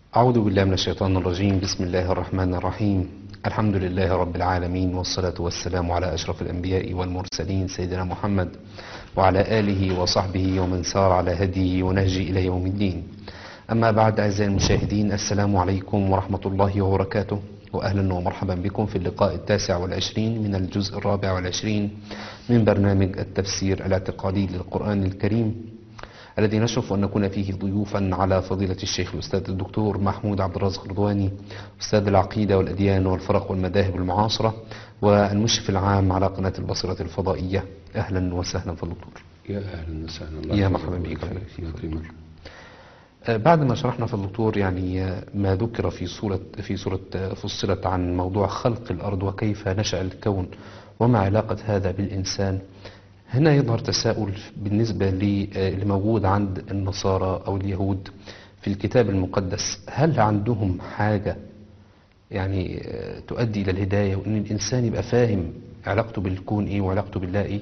أعوذ بالله من الشيطان الرجيم بسم الله الرحمن الرحيم الحمد لله رب العالمين والصلاة والسلام على أشرف الأنبياء والمرسلين سيدنا محمد وعلى آله وصحبه ومن سار على هديه ونهجه إلى يوم الدين أما بعد أعزائي المشاهدين السلام عليكم ورحمة الله وبركاته وأهلا ومرحبا بكم في اللقاء التاسع والعشرين من الجزء الرابع والعشرين من برنامج التفسير الاعتقادي للقرآن الكريم الذي نشرف أن نكون فيه ضيوفا على فضيلة الشيخ الأستاذ الدكتور محمود عبد الرازق رضواني أستاذ العقيدة والأديان والفرق والمذاهب المعاصرة والمشرف العام على قناة البصرة الفضائية أهلا وسهلا في الدكتور يا اهلا وسهلا الله يا يحفظك مرحبا بك. ويبارك فيك ويكرمك. آه، بعد ما شرحنا في الدكتور يعني آه، ما ذكر في سورة في سورة آه، فصلت عن موضوع خلق الأرض وكيف نشأ الكون وما علاقة هذا بالإنسان هنا يظهر تساؤل بالنسبة لي- آه، اللي موجود عند النصارى أو اليهود في الكتاب المقدس هل عندهم حاجة يعني آه، تؤدي إلى الهداية وإن الإنسان يبقى فاهم علاقته بالكون إيه وعلاقته بالله إيه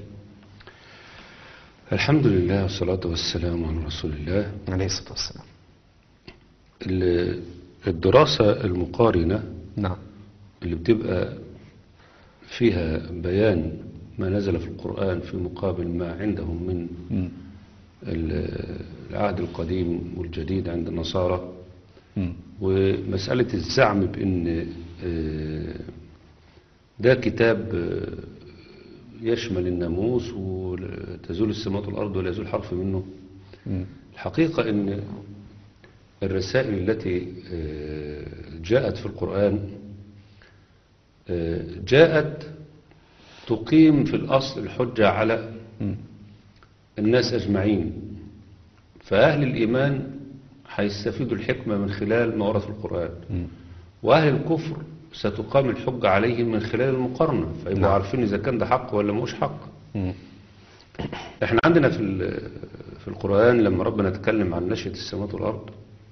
الحمد لله والصلاة والسلام على رسول الله عليه الصلاة والسلام ال- الدراسة المقارنة نعم اللي بتبقى فيها بيان ما نزل في القرآن في مقابل ما عندهم من مم. ال- العهد القديم والجديد عند النصارى مم. ومسألة الزعم بأن آه، ده كتاب آه، يشمل الناموس وتزول السماوات والأرض ولا يزول حرف منه مم. الحقيقة أن الرسائل التي آه، جاءت في القرآن آه، جاءت تقيم في الأصل الحجة على مم. الناس أجمعين فأهل الإيمان هيستفيدوا الحكمة من خلال ما ورد في القرآن مم. وأهل الكفر ستقام الحجة عليهم من خلال المقارنة فيبقوا نعم. عارفين إذا كان ده حق ولا مش حق مم. احنا عندنا في ال- في القرآن لما ربنا اتكلم عن نشأة السماوات والأرض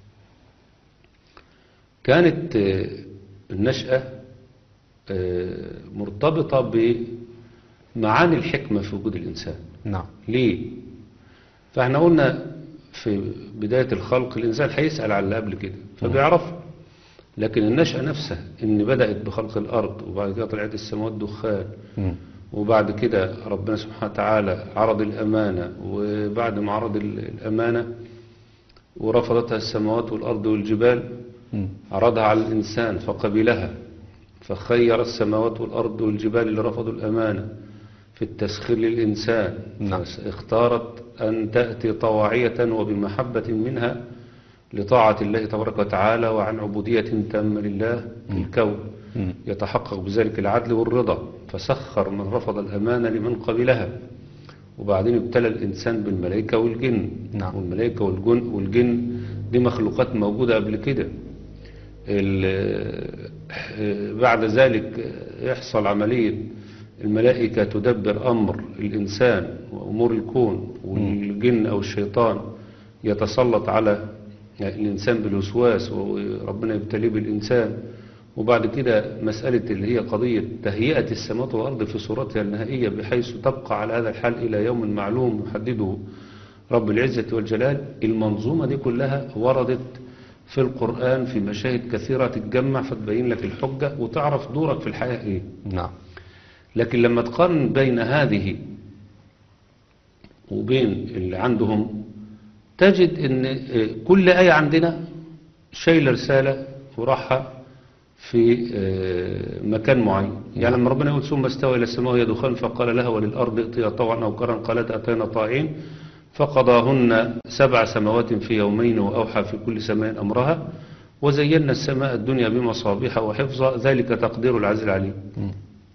كانت آه، النشأة آه، مرتبطة بمعاني الحكمة في وجود الإنسان نعم ليه؟ فاحنا قلنا في بداية الخلق الإنسان هيسأل على اللي قبل كده فبيعرف لكن النشأة نفسها إن بدأت بخلق الأرض وبعد كده طلعت السماوات دخان مم. وبعد كده ربنا سبحانه وتعالى عرض الأمانة وبعد ما عرض ال- الأمانة ورفضتها السماوات والأرض والجبال مم. عرضها على الإنسان فقبلها فخير السماوات والأرض والجبال اللي رفضوا الأمانة في التسخير للإنسان نعم. اختارت أن تأتي طواعية وبمحبة منها لطاعة الله تبارك وتعالى وعن عبودية تامة لله في الكون مم. يتحقق بذلك العدل والرضا فسخر من رفض الأمانة لمن قبلها وبعدين ابتلى الإنسان بالملائكة والجن نعم. والملائكة والجن, والجن دي مخلوقات موجودة قبل كده ال- بعد ذلك يحصل عملية الملائكة تدبر أمر الإنسان وأمور الكون والجن أو الشيطان يتسلط على الإنسان بالوسواس وربنا يبتليه بالإنسان وبعد كده مسألة اللي هي قضية تهيئة السماوات والأرض في صورتها النهائية بحيث تبقى على هذا الحال إلى يوم معلوم يحدده رب العزة والجلال المنظومة دي كلها وردت في القرآن في مشاهد كثيرة تتجمع فتبين لك الحجة وتعرف دورك في الحياة إيه نعم لكن لما تقارن بين هذه وبين اللي عندهم تجد ان آه، كل آية عندنا شايلة رسالة وراحة في آه، مكان معين يعني لما ربنا يقول ثم استوى إلى السماء وهي دخان فقال لها وللأرض ائتيا طوعا أو كرها قالت أتينا طائعين فقضاهن سبع سماوات في يومين وأوحى في كل سماء أمرها وزينا السماء الدنيا بمصابيح وحفظا ذلك تقدير العزيز العليم مم.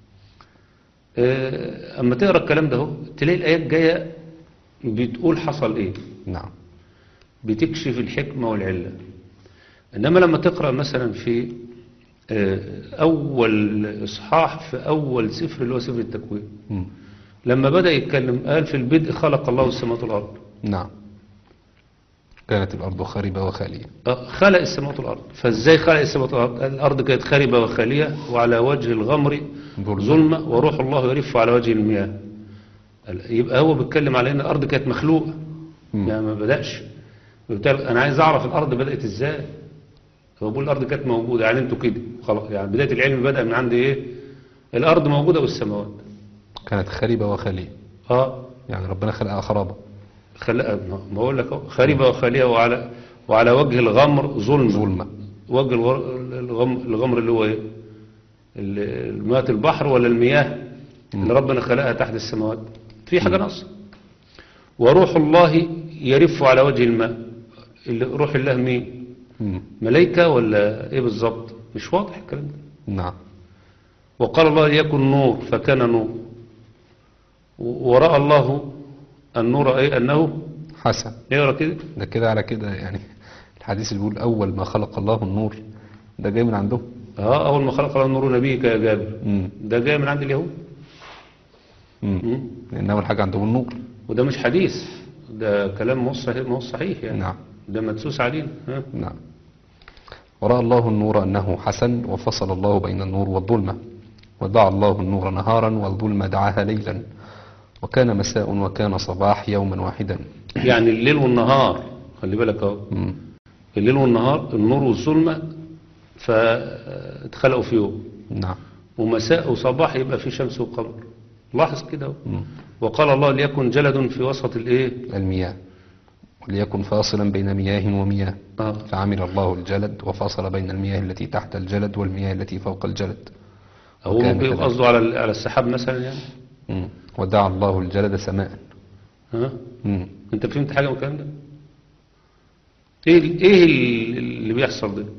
آه، اما تقرا الكلام ده اهو تلاقي الايات جايه بتقول حصل ايه نعم بتكشف الحكمه والعله انما لما تقرا مثلا في آه، اول اصحاح في اول سفر اللي هو سفر التكوين مم. لما بدا يتكلم قال في البدء خلق الله السماوات والارض نعم كانت الأرض خاربة وخالية آه، خلق السماوات والارض فازاي خلق السماوات والارض الارض كانت خاربه وخاليه وعلى وجه الغمر ظلمة. ظلمه وروح الله يرف على وجه المياه يبقى هو بيتكلم على ان الارض كانت مخلوقه مم. يعني ما بدأش وبالتالي انا عايز اعرف الارض بدأت ازاي هو بيقول الأرض كانت موجودة يعني انتوا كده خلاص يعني بداية العلم بدأ من عند ايه الأرض موجودة والسماوات كانت خريبة وخالية اه يعني ربنا خلقها خرابة خلق ما بقول لك أهو، خريبة وخالية وعلى وعلى وجه الغمر ظلم ظلمة وجه الغر- الغم الغمر اللي هو ايه ال- المياه البحر ولا المياه اللي ربنا خلقها تحت السماوات في حاجة ناقصة وروح الله يرف على وجه الماء اللي روح الله مين مم. ملائكة ولا ايه بالظبط مش واضح الكلام ده نعم وقال الله ليكن نور فكان نور و- ورأى الله النور ايه انه حسن يقرا كده ده كده على كده يعني الحديث اللي بيقول أول ما خلق الله النور ده جاي من عندهم اه اول ما خلق الله النور نبيك يا جابر مم. ده جاي من عند اليهود مم. مم. لأن أول حاجة عندهم النور وده مش حديث ده كلام مو صحيح مو صحيح يعني نعم. ده مدسوس علينا ها نعم ورأى الله النور أنه حسن وفصل الله بين النور والظلمة ودعا الله النور نهارا والظلمة دعاها ليلا وكان مساء وكان صباح يوما واحدا يعني الليل والنهار خلي بالك اهو مم. الليل والنهار النور والظلمه فاتخلقوا في يوم نعم ومساء وصباح يبقى في شمس وقمر لاحظ كده اهو مم. وقال الله ليكن جلد في وسط الايه المياه وليكن فاصلا بين مياه ومياه اه فعمل الله الجلد وفصل بين المياه التي تحت الجلد والمياه التي فوق الجلد هو وكان ممكن كذلك. قصده على على السحاب مثلا يعني مم. ودعا الله الجلد سماء ها مم. انت فهمت حاجه من الكلام ده ايه ال- ايه ال- اللي بيحصل ده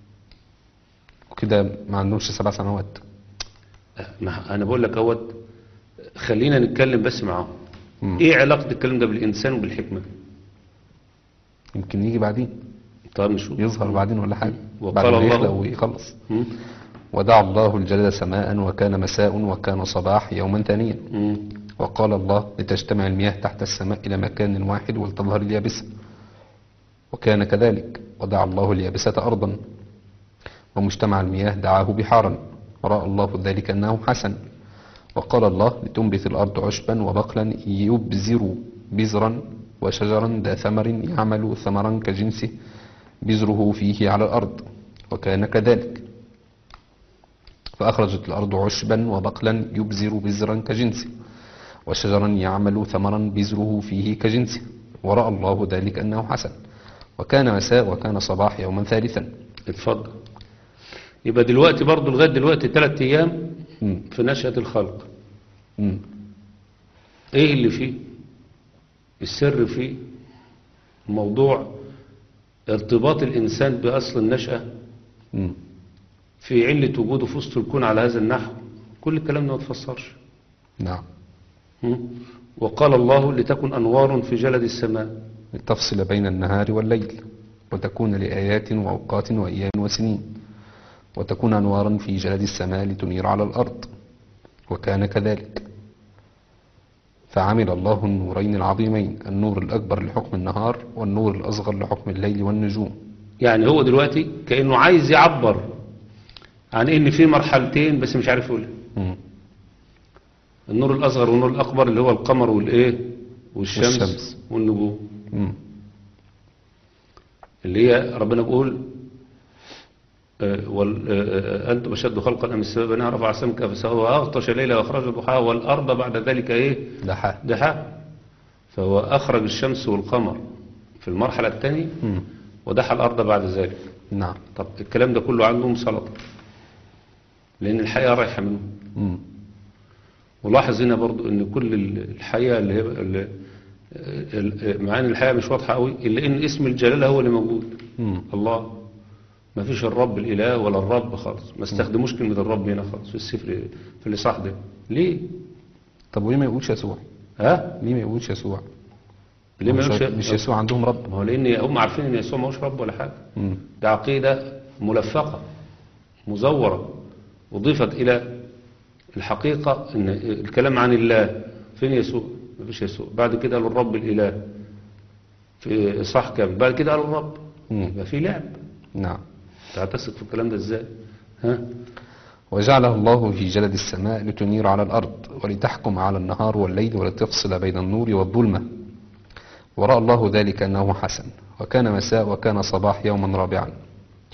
وكده ما عندهمش سبع سنوات ما انا بقول لك اهوت خلينا نتكلم بس معاهم مم. ايه علاقه الكلام ده بالانسان وبالحكمه يمكن يجي بعدين طيب نشوف يظهر بعدين ولا حاجة وقال بعد ما الله- يخلق ويخلص مم. ودعا الله الجلد سماء وكان مساء وكان صباح يوما ثانيا مم. وقال الله لتجتمع المياه تحت السماء إلى مكان واحد ولتظهر اليابسة وكان كذلك ودعا الله اليابسة أرضا ومجتمع المياه دعاه بحارا ورأى الله ذلك أنه حسن وقال الله لتنبت الأرض عشبا وبقلا يبزر بزرا وشجرا ذا ثمر يعمل ثمرا كجنسه بزره فيه على الأرض وكان كذلك فأخرجت الأرض عشبا وبقلا يبزر بزرا كجنسه وشجرا يعمل ثمرا بزره فيه كجنسه ورأى الله ذلك أنه حسن وكان مساء وكان صباح يوما ثالثا اتفضل يبقى دلوقتي برضو لغايه دلوقتي ثلاث ايام مم. في نشأة الخلق مم. ايه اللي فيه السر فيه موضوع ارتباط الانسان باصل النشأة مم. في علة وجوده في وسط الكون على هذا النحو كل الكلام ده ما تفسرش نعم م? وقال الله لتكن أنوار في جلد السماء لتفصل بين النهار والليل وتكون لآيات وأوقات وأيام وسنين وتكون أنوارا في جلد السماء لتنير على الأرض وكان كذلك فعمل الله النورين العظيمين النور الأكبر لحكم النهار والنور الأصغر لحكم الليل والنجوم يعني هو دلوقتي كأنه عايز يعبر عن ان في مرحلتين بس مش عارف يقولها مم. النور الأصغر والنور الأكبر اللي هو القمر والإيه والشمس, والشمس. والنجوم مم. اللي هي ربنا بيقول آه، وال- آه، آه، أنتم أشد خلقا أم السماء بناها رفع سمكها فسواها وأغطش الليل وأخرج ضحاها والأرض بعد ذلك إيه لحى دحاها فهو أخرج الشمس والقمر في المرحلة الثانية مم. ودحى الأرض بعد ذلك نعم طب الكلام ده كله عندهم سلطة لأن الحياة رايحة منهم مم. ولاحظ هنا برضو ان كل ال- الحياة اللي هي اللي ال- معاني الحياة مش واضحة قوي الا ان اسم الجلالة هو اللي موجود مم. الله ما فيش الرب الاله ولا الرب خالص ما استخدموش كلمة الرب هنا خالص في السفر في الاصحاح ده ليه طب وليه ما يقولش يسوع ها ليه ما يقولش يسوع ليه ما مش- يقولش مش يسوع عندهم رب ما هو لان هم عارفين ان يسوع ما هوش رب ولا حاجة مم. ده عقيدة ملفقة مزورة أضيفت إلى الحقيقة إن الكلام عن الله فين يسوع ما فيش يسوع بعد كده قالوا الرب الإله في صح كامل بعد كده قالوا الرب مم. يبقى في لعب نعم تعتسد في الكلام ده ازاي ها وجعله الله في جلد السماء لتنير على الأرض ولتحكم على النهار والليل ولتفصل بين النور والظلمة ورأى الله ذلك أنه حسن وكان مساء وكان صباح يوما رابعا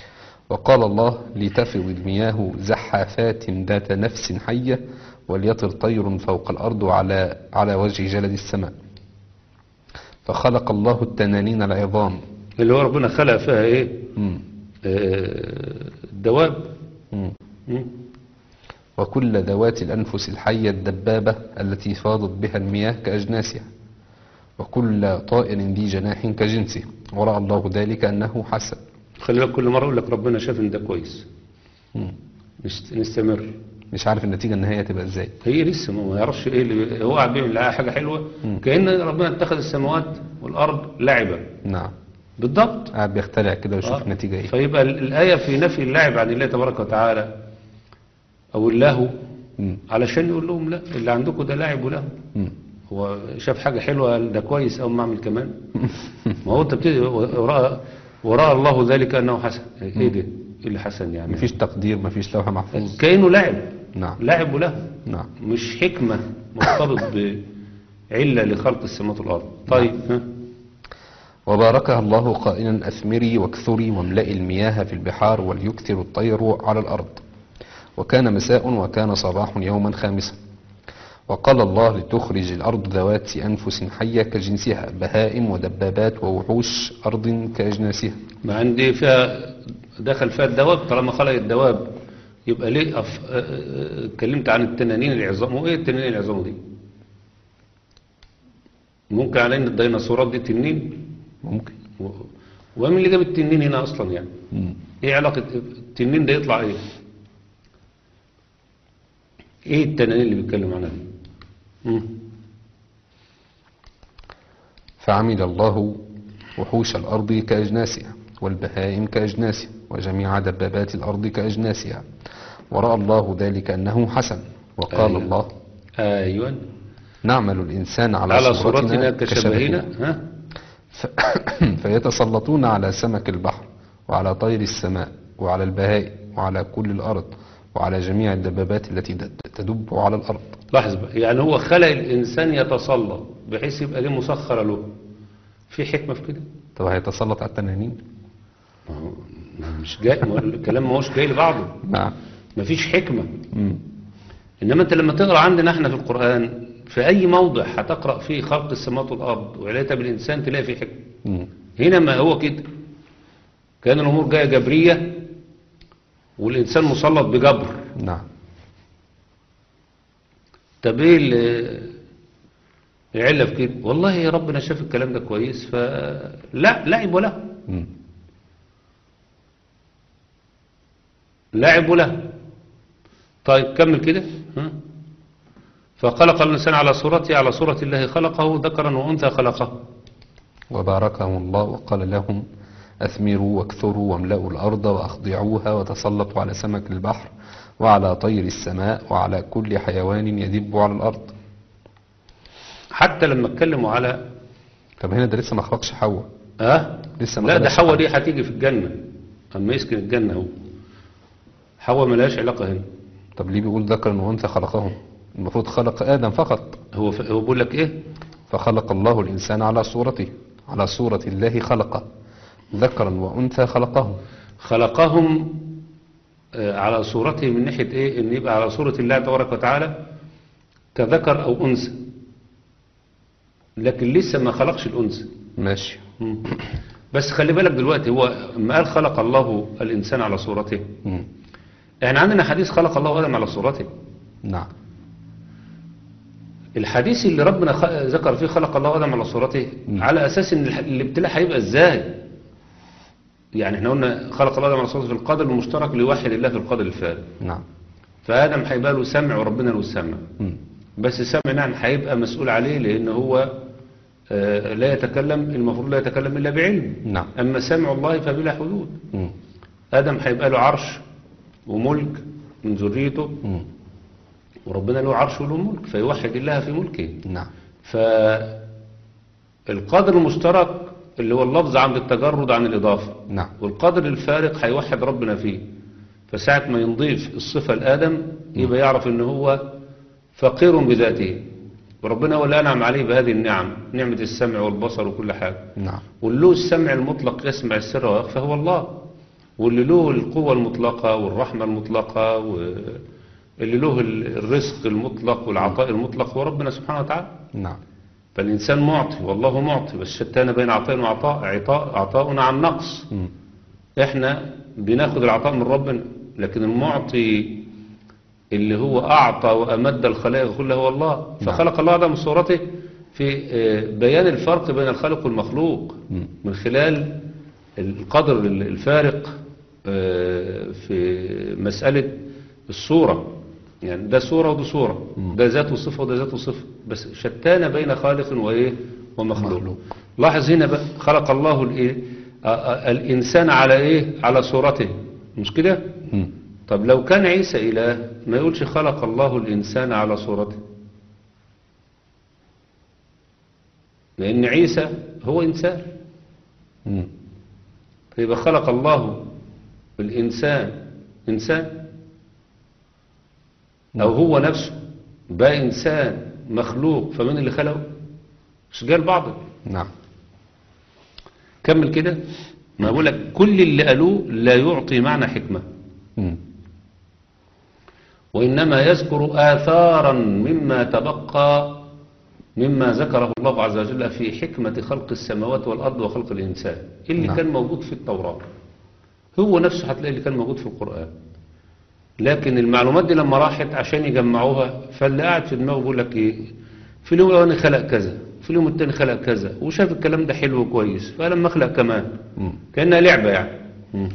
وقال الله لتفض المياه زحافات ذات نفس حية وليطر طير فوق الأرض على على وجه جلد السماء فخلق الله التنانين العظام اللي هو ربنا خلق فيها ايه مم. آه، الدواب مم. مم. وكل ذوات الأنفس الحية الدبابة التي فاضت بها المياه كأجناسها وكل طائر ذي جناح كجنسه ورأى الله ذلك أنه حسن خلي بالك كل مرة اقول لك ربنا شاف ان ده كويس مم. نست- نستمر مش عارف النتيجة النهائية تبقى ازاي هي لسه ما يعرفش ايه اللي هو قاعد بيعمل لها حاجة حلوة كأن ربنا اتخذ السماوات والأرض لعبة نعم بالضبط قاعد بيخترع كده ويشوف آه. النتيجة ايه فيبقى ال- الآية في نفي اللعب عن الله تبارك وتعالى أو اللهو مم. علشان يقول لهم لا اللي عندكم ده لاعب ولهو مم. هو شاف حاجة حلوة قال ده كويس أو ما أعمل كمان ما هو أنت بتدي ورأى ورأى الله ذلك أنه حسن إيه ده؟ إيه اللي حسن يعني؟ مفيش تقدير مفيش لوحة محفوظ كأنه لاعب نعم لاعب ولهو نعم مش حكمة مرتبط بعلة لخلق السماوات والأرض طيب ها؟ وباركها الله قائلا أثمري واكثري واملئي المياه في البحار وليكثر الطير على الأرض وكان مساء وكان صباح يوما خامسا وقال الله لتخرج الأرض ذوات أنفس حية كجنسها بهائم ودبابات ووحوش أرض كأجناسها ما عندي فيها دخل فيها الدواب طالما خلق الدواب يبقى ليه أف... آه، آه، اتكلمت عن التنانين العظام وايه التنانين العظام دي ممكن على ان الديناصورات دي تنين ممكن و... ومين اللي جاب التنين هنا اصلا يعني مم. ايه علاقة التنين ده يطلع ايه ايه التنانين اللي بيتكلم عنها دي مم. فعمل الله وحوش الأرض كأجناسها والبهائم كأجناسها وجميع دبابات الأرض كأجناسها ورأى الله ذلك أنه حسن وقال أيوة. الله ايوه نعمل الإنسان على, على صورتنا كشبهنا كشبهنا ها ف... فيتسلطون على سمك البحر وعلى طير السماء وعلى البهائم وعلى كل الأرض وعلى جميع الدبابات التي د- تدب على الأرض لاحظ بقى يعني هو خلق الإنسان يتسلط بحيث يبقى دي مسخرة له في حكمة في كده طب هيتسلط على التنانين ما هو ما مش جاي ما هو الكلام ما هوش جاي لبعضه نعم مفيش حكمة مم. إنما أنت لما تقرأ عندنا احنا في القرآن في أي موضع هتقرأ فيه خلق السماوات والأرض وعلاقتها بالإنسان تلاقي فيه حكمة مم. هنا ما هو كده كان الأمور جاية جبرية والإنسان مسلط بجبر نعم طب ايه ال- العله في كده والله يا ربنا شاف الكلام ده كويس فلا لعب ولا مم. لعب ولا طيب كمل كده ها؟ فخلق الانسان على صورته على صوره الله خلقه ذكرا وانثى خلقه وباركهم الله وقال لهم أثمروا واكثروا واملأوا الأرض وأخضعوها وتسلطوا على سمك البحر وعلى طير السماء وعلى كل حيوان يدب على الأرض حتى لما اتكلموا على طب هنا ده لسه ما خلقش حواء اه لسه ما لا ده خلقش حواء دي هتيجي في الجنه اما يسكن الجنه هو حواء ملهاش علاقه هنا طب ليه بيقول ذكرا وأنثى خلقهم المفروض خلق آدم فقط هو ف... هو بيقول لك ايه فخلق الله الإنسان على صورته على صورة الله خلقه ذكرا وأنثى خلقه خلقهم آه، على صورته من ناحية ايه ان يبقى على صورة الله تبارك وتعالى كذكر او انثى لكن لسه ما خلقش الانثى ماشي مم. بس خلي بالك دلوقتي هو لما قال خلق الله الانسان على صورته مم. احنا عندنا حديث خلق الله ادم على صورته نعم الحديث اللي ربنا خ... ذكر فيه خلق الله ادم على صورته على اساس ان الح- الابتلاء هيبقى ازاي يعني احنا قلنا خلق الله ادم على صورته في القدر المشترك لوحد الله في القدر الفارغ نعم فآدم هيبقى له سمع وربنا له سمع مم. بس السمع نعم هيبقى مسؤول عليه لأن هو آه، لا يتكلم المفروض لا يتكلم إلا بعلم نعم أما سمع الله فبلا حدود مم. آدم هيبقى له عرش وملك من ذريته مم. وربنا له عرش وله ملك فيوحد الله في ملكه نعم فالقدر المشترك اللي هو اللفظ عند التجرد عن الإضافة نعم والقدر الفارق هيوحد ربنا فيه فساعة ما ينضيف الصفة لآدم يبقى يعرف ان هو فقير بذاته وربنا هو اللي أنعم عليه بهذه النعم نعمة السمع والبصر وكل حاجة نعم والله السمع المطلق يسمع السر ويخفى هو الله واللي له القوة المطلقة والرحمة المطلقة واللي له الرزق المطلق والعطاء المطلق هو ربنا سبحانه وتعالى نعم فالإنسان معطي والله معطي بس شتان بين عطاء وعطاء عطاء عطاؤنا عن نقص مم. احنا بناخد العطاء من ربنا لكن المعطي اللي هو أعطى وأمد الخلائق كلها هو الله فخلق الله هذا من صورته في آه، بيان الفرق بين الخالق والمخلوق مم. من خلال القدر الفارق آه، في مسألة الصورة يعني ده صورة وده صورة ده ذات وصفة وده ذات وصفة بس شتان بين خالق وإيه ومخلوق مخلوق. لاحظ هنا بقى خلق الله الإيه آه، آه، الإنسان على إيه على صورته مش كده مم. طب لو كان عيسى إله ما يقولش خلق الله الإنسان على صورته لأن عيسى هو إنسان مم. فيبقى خلق الله الإنسان إنسان أو هو نفسه بقى إنسان مخلوق فمن اللي خلقه مش جاي البعض نعم كمل كده ما بقول لك كل اللي قالوه لا يعطي معنى حكمة مم. وإنما يذكر آثارا مما تبقى مما ذكره الله عز وجل في حكمة خلق السماوات والأرض وخلق الإنسان اللي نعم. كان موجود في التوراة هو نفسه هتلاقي اللي كان موجود في القرآن لكن المعلومات دي لما راحت عشان يجمعوها فاللي قاعد في دماغه بيقول لك ايه في اليوم الاولاني خلق كذا في اليوم الثاني خلق كذا وشاف الكلام ده حلو وكويس فلما خلق كمان مم. كانها لعبه يعني مم.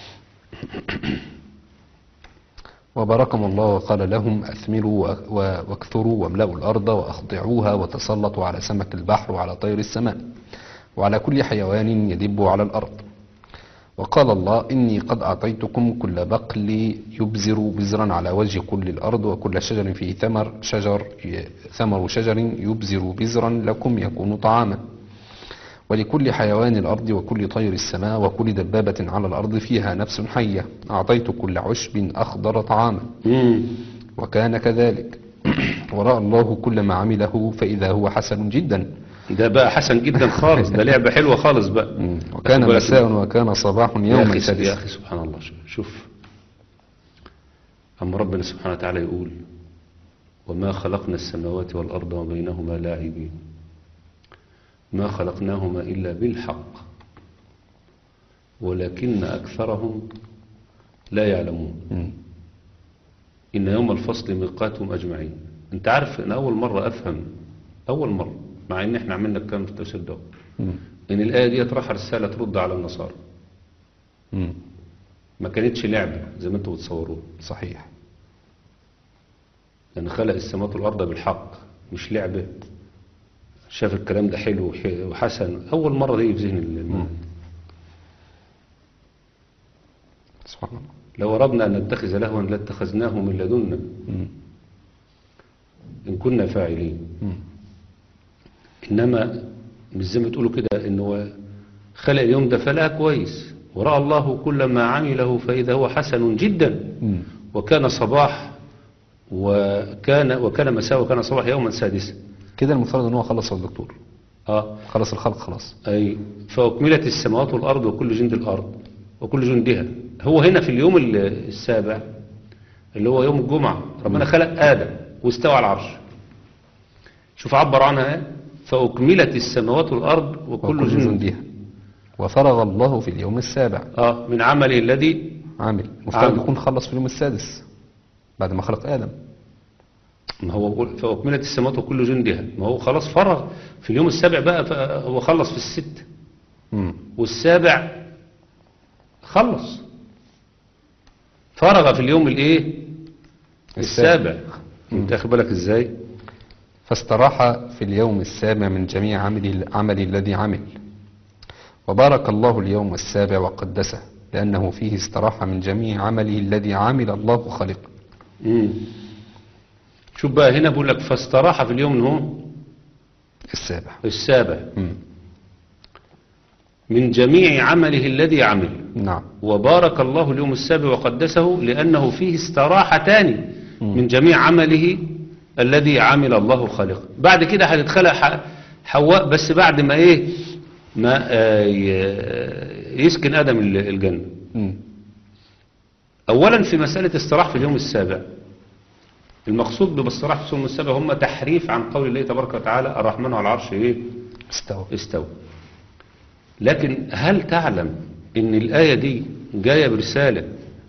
وباركهم الله وقال لهم أثمروا و- و- واكثروا واملأوا الأرض وأخضعوها وتسلطوا على سمك البحر وعلى طير السماء وعلى كل حيوان يدب على الأرض وقال الله إني قد أعطيتكم كل بقل يبزر بزرا على وجه كل الأرض وكل شجر فيه ثمر شجر ثمر شجر يبزر بزرا لكم يكون طعاما ولكل حيوان الأرض وكل طير السماء وكل دبابة على الأرض فيها نفس حية أعطيت كل عشب أخضر طعاما مم. وكان كذلك ورأى الله كل ما عمله فإذا هو حسن جدا ده بقى حسن جدا خالص ده لعبه حلوه خالص بقى وكان بالك مساء وكان صباح يا يوما أخي, يا سادسا أخي سبحان الله شوف- شوف أما ربنا سبحانه وتعالى يقول وما خلقنا السماوات والأرض وبينهما لاعبين ما خلقناهما إلا بالحق ولكن أكثرهم لا يعلمون مم. إن يوم الفصل ميقاتهم أجمعين أنت عارف أن أول مرة أفهم أول مرة مع إن إحنا عملنا الكلام في التفسير ده مم. إن الآية دي راح رسالة ترد على النصارى مم. ما كانتش لعبة زي ما انتوا بتصوروها صحيح لأن خلق السماوات والأرض بالحق مش لعبة شاف الكلام ده حلو وح- وحسن أول مرة دي في ذهن المؤمن سبحان الله لو أردنا أن نتخذ لهوا لاتخذناه من لدنا مم. إن كنا فاعلين مم. إنما مش زي ما تقولوا كده إن هو خلق اليوم ده فلا كويس ورأى الله كل ما عمله فإذا هو حسن جدا مم. وكان صباح وكان وكان مساء وكان صباح يوما سادسا كده المفترض ان هو خلص يا دكتور اه خلص الخلق خلاص أي فأكملت السماوات والأرض وكل جند الأرض وكل جندها هو هنا في اليوم ال- السابع اللي هو يوم الجمعة ربنا خلق آدم واستوى على العرش شوف عبر عنها إيه؟ فأكملت السماوات والأرض وكل, وكل جند جندها وفرغ الله في اليوم السابع آه من عمله الذي عامل مفترض عامل. يكون خلص في اليوم السادس بعد ما خلق آدم ما هو بيقول فأكملت السماوات وكل جندها ما هو خلاص فرغ في اليوم السابع بقى ف- هو خلص في الست مم. والسابع خلص فرغ في اليوم الايه السابع انت اخد بالك ازاي فاستراح في اليوم السابع من جميع عمله عمل الذي عمل وبارك الله اليوم السابع وقدسه لأنه فيه استراح من جميع عمله الذي عمل الله خلق مم. شوف بقى هنا بقول لك فاستراح في اليوم هو السابع السابع مم. من جميع عمله الذي عمل نعم وبارك الله اليوم السابع وقدسه لأنه فيه استراحة تاني من جميع عمله الذي عمل الله خالقه بعد كده هتتخلق ح- حواء بس بعد ما ايه ما آه، ي- يسكن آدم ال- الجنة مم. أولا في مسألة استراح في اليوم السابع المقصود بالاستراح في اليوم السابع هم تحريف عن قول الله تبارك وتعالى الرحمن على العرش إيه استوى استوى لكن هل تعلم ان الآية دي جاية برسالة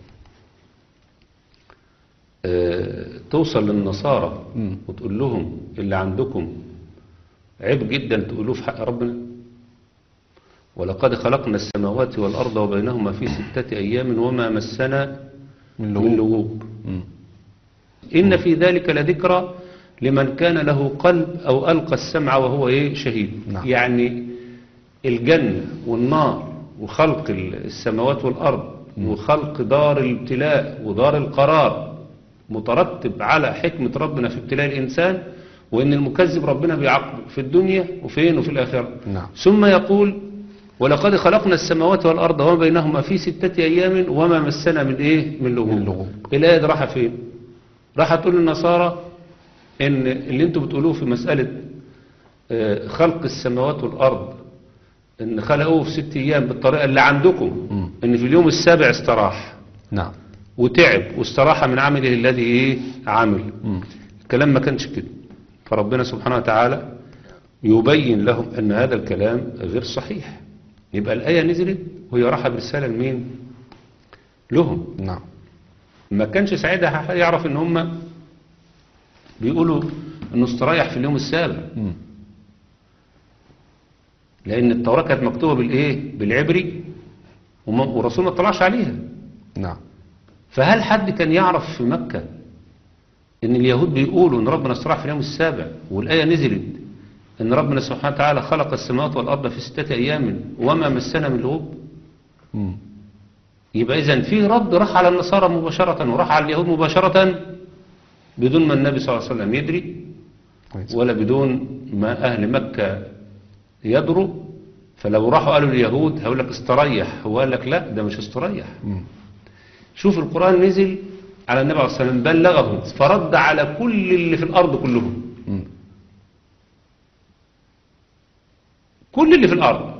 آه، توصل للنصارى مم. وتقول لهم اللي عندكم عيب جدا تقولوه في حق ربنا ولقد خلقنا السماوات والأرض وبينهما في ستة أيام وما مسنا من من لغوب لغوب مم. إن في ذلك لذكرى لمن كان له قلب أو ألقى السمع وهو إيه شهيد نعم. يعني الجنة والنار وخلق السماوات والأرض وخلق دار الابتلاء ودار القرار مترتب على حكمة ربنا في ابتلاء الإنسان وإن المكذب ربنا بيعاقبه في الدنيا وفين وفي الآخرة نعم ثم يقول ولقد خلقنا السماوات والأرض وما بينهما في ستة أيام وما مسنا من إيه من لغوب, من لغوب. الآية دي راحة فين راح تقول للنصارى إن اللي انتوا بتقولوه في مسألة آه، خلق السماوات والأرض إن خلقوه في ست أيام بالطريقة اللي عندكم مم. إن في اليوم السابع استراح نعم وتعب واستراح من عمله الذي إيه عمل مم. الكلام ما كانش كده فربنا سبحانه وتعالى يبين لهم أن هذا الكلام غير صحيح يبقى الآية نزلت وهي راحة برسالة لمين لهم نعم ما كانش ساعتها يعرف ان هم بيقولوا انه استريح في اليوم السابع مم. لان التوراة كانت مكتوبة بالايه بالعبري وما- والرسول ما اطلعش عليها نعم فهل حد كان يعرف في مكة ان اليهود بيقولوا ان ربنا استراح في اليوم السابع والآية نزلت ان ربنا سبحانه وتعالى خلق السماوات والأرض في ستة أيام وما مسنا من لغوب مم. يبقى إذا في رد راح على النصارى مباشرة وراح على اليهود مباشرة بدون ما النبي صلى الله عليه وسلم يدري كويس. ولا بدون ما أهل مكة يدروا فلو راحوا قالوا اليهود هيقول لك استريح هو قال لك لا ده مش استريح مم. شوف القرآن نزل على النبي عليه الصلاة والسلام بلغه فرد على كل اللي في الأرض كلهم مم. كل اللي في الأرض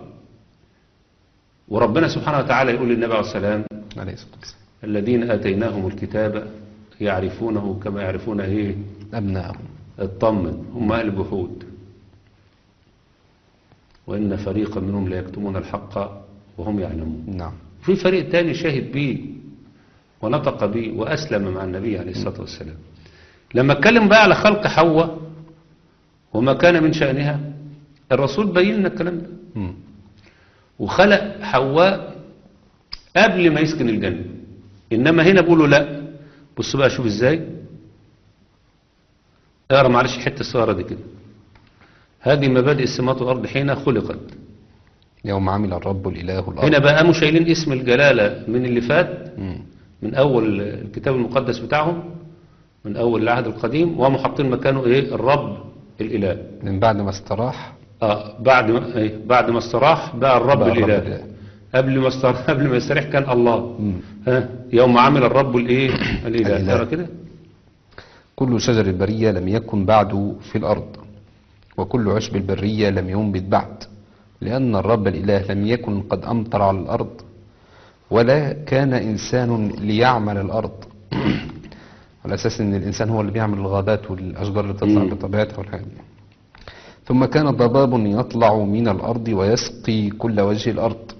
وربنا سبحانه وتعالى يقول للنبي عليه الصلاة والسلام عليه الصلاة والسلام الذين آتيناهم الكتاب يعرفونه كما يعرفون إيه أبناءهم اطمن هم أهل بحود وإن فريقا منهم لا يكتمون الحق وهم يعلمون نعم في فريق تاني شاهد بيه ونطق بيه وأسلم مع النبي عليه الصلاة والسلام لما اتكلم بقى على خلق حواء وما كان من شأنها الرسول بين لنا الكلام ده مم. وخلق حواء قبل ما يسكن الجنة إنما هنا بيقولوا لا بص بقى شوف إزاي اقرا معلش الحتة الصغيرة دي كده هذه مبادئ السماوات والأرض حين خلقت يوم عمل الرب الإله الأرض هنا بقى قاموا شايلين اسم الجلالة من اللي فات مم. من أول الكتاب المقدس بتاعهم من أول العهد القديم وقاموا حاطين مكانه إيه الرب الإله من بعد ما استراح آه بعد ما إيه بعد ما استراح بقى الرب بقى الرب الإله الإله. قبل ما استراح قبل ما يستريح كان الله مم. ها يوم عمل الرب الإيه الإله الإله. ترى كده كل شجر البرية لم يكن بعد في الأرض وكل عشب البرية لم ينبت بعد لأن الرب الإله لم يكن قد أمطر على الأرض ولا كان إنسان ليعمل الأرض على أساس أن الإنسان هو اللي بيعمل الغابات والأشجار اللي بتطلع مم. بطبيعتها والحاجات دي ثم كان ضباب يطلع من الأرض ويسقي كل وجه الأرض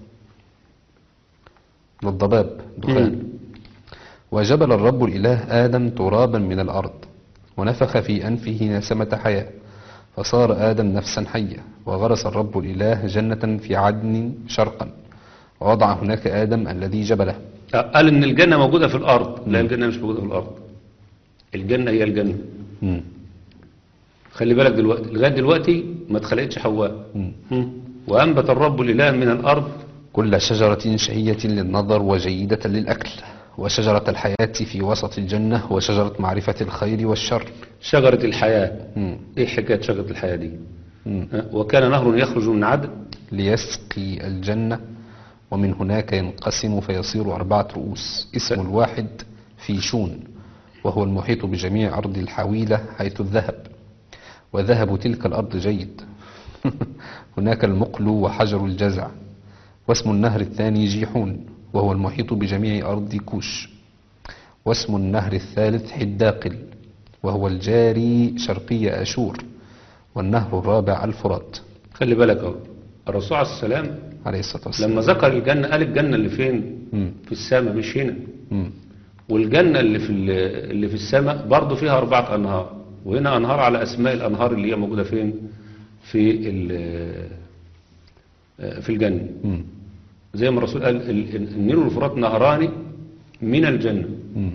ده الضباب دخان مم. وجبل الرب الإله آدم ترابا من الأرض ونفخ في أنفه نسمة حياة فصار آدم نفسا حية وغرس الرب الإله جنة في عدن شرقا ووضع هناك آدم الذي جبله آه، قال إن الجنة موجودة في الأرض لا الجنة مش موجودة في الأرض الجنة هي الجنة مم. خلي بالك دلوقتي لغاية دلوقتي ما اتخلقتش حواء مم. مم. وأنبت الرب الإله من الأرض كل شجرة شهية للنظر وجيدة للأكل وشجرة الحياة في وسط الجنة وشجرة معرفة الخير والشر شجرة الحياة مم. إيه حكاية شجرة الحياة دي مم. ها؟ وكان نهر يخرج من عدن ليسقي الجنة ومن هناك ينقسم فيصير أربعة رؤوس اسم الواحد في شون وهو المحيط بجميع أرض الحويلة حيث الذهب وذهب تلك الأرض جيد هناك المقل وحجر الجزع واسم النهر الثاني جيحون وهو المحيط بجميع أرض كوش واسم النهر الثالث حداقل وهو الجاري شرقي أشور والنهر الرابع الفرات خلي بالك اهو الرسول عليه السلام عليه الصلاة والسلام لما ذكر الجنة قال الجنة اللي فين مم. في السماء مش هنا مم. والجنة اللي في ال- اللي في السماء برضه فيها أربعة أنهار وهنا أنهار على أسماء الأنهار اللي هي موجودة فين في ال- في الجنة مم. زي ما الرسول قال ال- ال- النيل والفرات نهران من الجنة مم.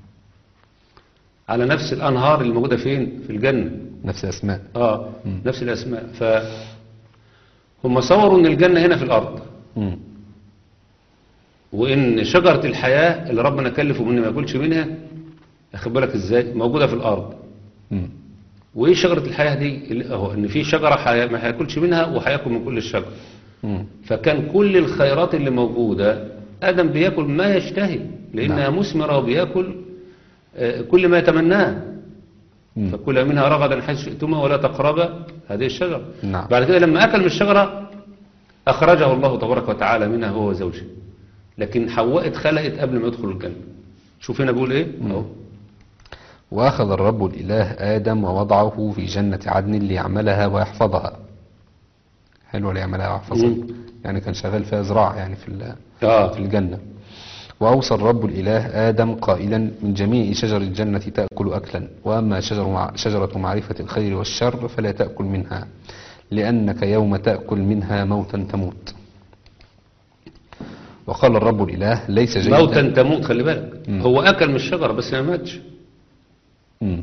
على نفس الأنهار اللي موجودة فين في الجنة نفس الأسماء آه نفس الأسماء فهم صوروا أن الجنة هنا في الأرض مم. وإن شجرة الحياة اللي ربنا كلفه إن ما ياكلش منها أخد بالك إزاي موجودة في الأرض مم. وايه شجرة الحياة دي اللي اهو ان في شجرة حي... ما هياكلش منها وهياكل من كل الشجر مم. فكان كل الخيرات اللي موجودة ادم بياكل ما يشتهي لانها نعم. مثمرة وبياكل آه، كل ما يتمناه مم. فكل منها رغدا حيث شئتما ولا تقربا هذه الشجرة نعم. بعد كده لما اكل من الشجرة اخرجه الله تبارك وتعالى منها هو وزوجه لكن حواء اتخلقت قبل ما يدخل الجنة شوف هنا بيقول ايه اهو وأخذ الرب الإله آدم ووضعه في جنة عدن ليعملها ويحفظها حلو ليعملها ويحفظها مم. يعني كان شغال فيها زراعة يعني في ال- اه في الجنة وأوصى الرب الإله آدم قائلا من جميع شجر الجنة تأكل أكلا وأما شجر مع شجرة معرفة الخير والشر فلا تأكل منها لأنك يوم تأكل منها موتا تموت وقال الرب الإله ليس جيدا موتا تموت خلي بالك مم. هو اكل من الشجره بس ما ماتش مم.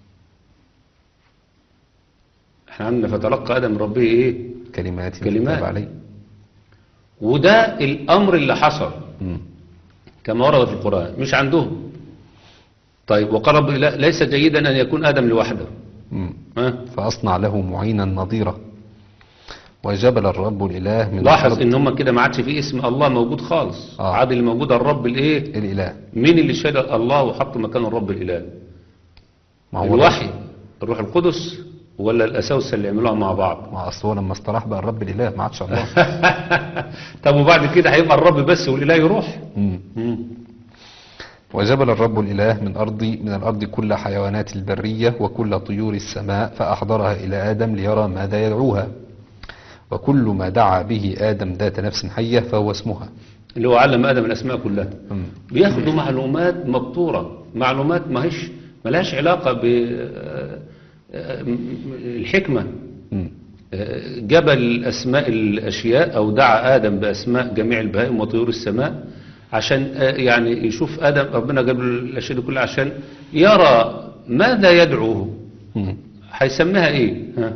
احنا عندنا فتلقى ادم من ربه ايه كلمات كلمات. كتاب عليه وده الامر اللي حصل مم. كما ورد في القران مش عندهم طيب وقال رب لا ليس جيدا ان يكون ادم لوحده مم. ها فأصنع له معينا نظيرا وجبل الرب الإله من لاحظ الأرض ان هم كده ما عادش في اسم الله موجود خالص آه. عاد اللي موجود الرب الايه الإله مين اللي شال الله وحط مكان الرب الاله ما هو الوحي الروح القدس ولا الاساوسه اللي عملوها مع بعض ما أصل هو لما استراح بقى الرب الإله ما عادش الله طب وبعد كده هيبقى الرب بس والاله يروح مم. مم. وجبل الرب الإله من أرض من الأرض كل حيوانات البرية وكل طيور السماء فأحضرها إلى آدم ليرى ماذا يدعوها وكل ما دعا به آدم ذات نفس حية فهو اسمها اللي هو علم ادم الاسماء كلها مم. بياخدوا معلومات مبتوره معلومات ما هيش ملهاش علاقه ب آه، آه، م- الحكمه مم. آه، جبل اسماء الاشياء او دعا ادم باسماء جميع البهائم وطيور السماء عشان آه، يعني يشوف ادم ربنا جاب له الاشياء دي كلها عشان يرى ماذا يدعوه مم. هيسميها ايه ها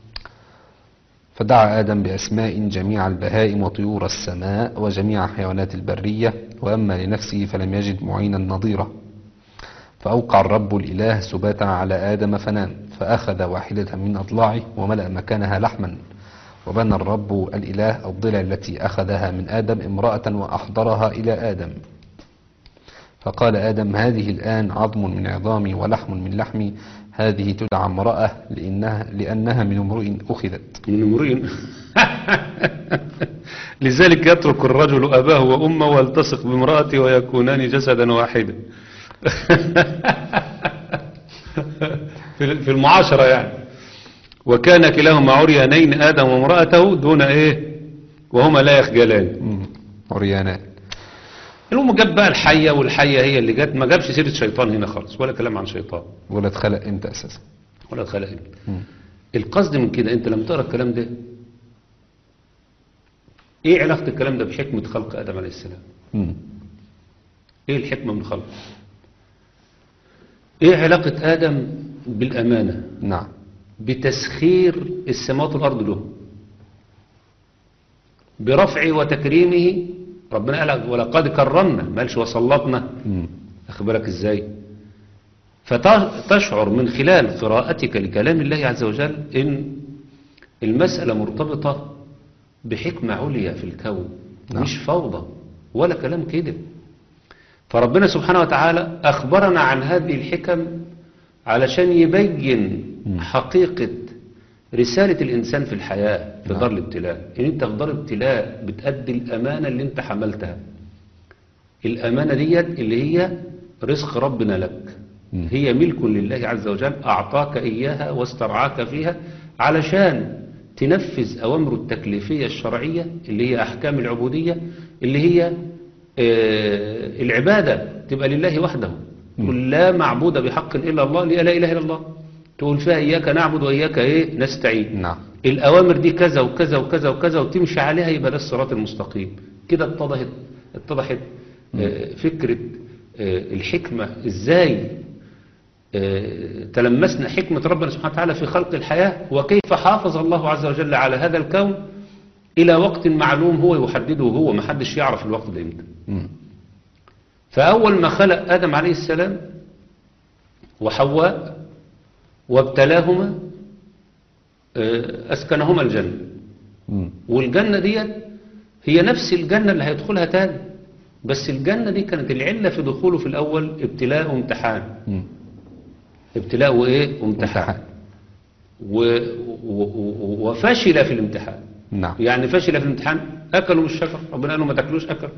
فدعا آدم بأسماء جميع البهائم وطيور السماء وجميع حيوانات البرية وأما لنفسه فلم يجد معينا نظيرا فأوقع الرب الإله سباتا على آدم فنام فأخذ واحدة من أضلاعه وملأ مكانها لحما وبنى الرب الإله الضلع التي أخذها من آدم امرأة وأحضرها إلى آدم فقال آدم هذه الآن عظم من عظامي ولحم من لحمي هذه تدعى امرأة لأنها, لأنها من امرئ أخذت من امرئ لذلك يترك الرجل أباه وأمه ويلتصق بامرأته ويكونان جسدا واحدا في في المعاشرة يعني وكان كلاهما عريانين آدم وامرأته دون إيه وهما لا يخجلان مم. عريانات المهم جاب بقى الحية والحية هي اللي جت ما جابش سيرة شيطان هنا خالص ولا كلام عن شيطان ولا اتخلق امتى أساسا ولا خلق مم. القصد من كده انت لما تقرا الكلام ده ايه علاقة الكلام ده بحكمة خلق آدم عليه السلام مم. ايه الحكمة من خلقه ايه علاقة آدم بالأمانة نعم بتسخير السماوات والأرض له برفعه وتكريمه ربنا قال ولقد كرمنا ما قالش وسلطنا مم. أخد بالك ازاي فتشعر من خلال قراءتك لكلام الله عز وجل ان المسألة مرتبطة بحكمة عليا في الكون نعم. مش فوضى ولا كلام كده فربنا سبحانه وتعالى أخبرنا عن هذه الحكم علشان يبين مم. حقيقة رسالة الإنسان في الحياة في نعم. دار الابتلاء إن أنت في دار ابتلاء بتأدي الأمانة اللي أنت حملتها الأمانة ديت اللي هي رزق ربنا لك هي ملك لله عز وجل أعطاك إياها واسترعاك فيها علشان تنفذ أوامره التكليفية الشرعية اللي هي أحكام العبودية اللي هي آه، العبادة تبقى لله وحده قل لا معبود بحق إلا الله لا لا إله إلا الله تقول فيها إياك نعبد وإياك إيه نستعين نعم الأوامر دي كذا وكذا وكذا وكذا وتمشي عليها يبقى ده الصراط المستقيم كده اتضحت اتضحت آه، فكرة آه، الحكمة ازاي آه، تلمسنا حكمة ربنا سبحانه وتعالى في خلق الحياة وكيف حافظ الله عز وجل على هذا الكون إلى وقت معلوم هو يحدده هو ما حدش يعرف الوقت ده امتى مم. فأول ما خلق آدم عليه السلام وحواء وابتلاهما آه، أسكنهما الجنة مم. والجنة ديت هي نفس الجنة اللي هيدخلها تاني بس الجنة دي كانت العلة في دخوله في الأول ابتلاء وامتحان مم. ابتلاء وإيه وامتحان امتحان. و... و... و... وفشل في الامتحان نعم يعني فشل في الامتحان أكلوا من الشجر ربنا قال لهم ما تاكلوش أكل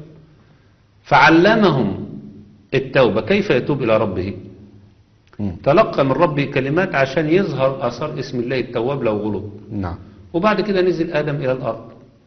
فعلمهم التوبة كيف يتوب إلى ربه مم. تلقى من ربه كلمات عشان يظهر أثر اسم الله التواب لو غلط نعم وبعد كده نزل آدم إلى الأرض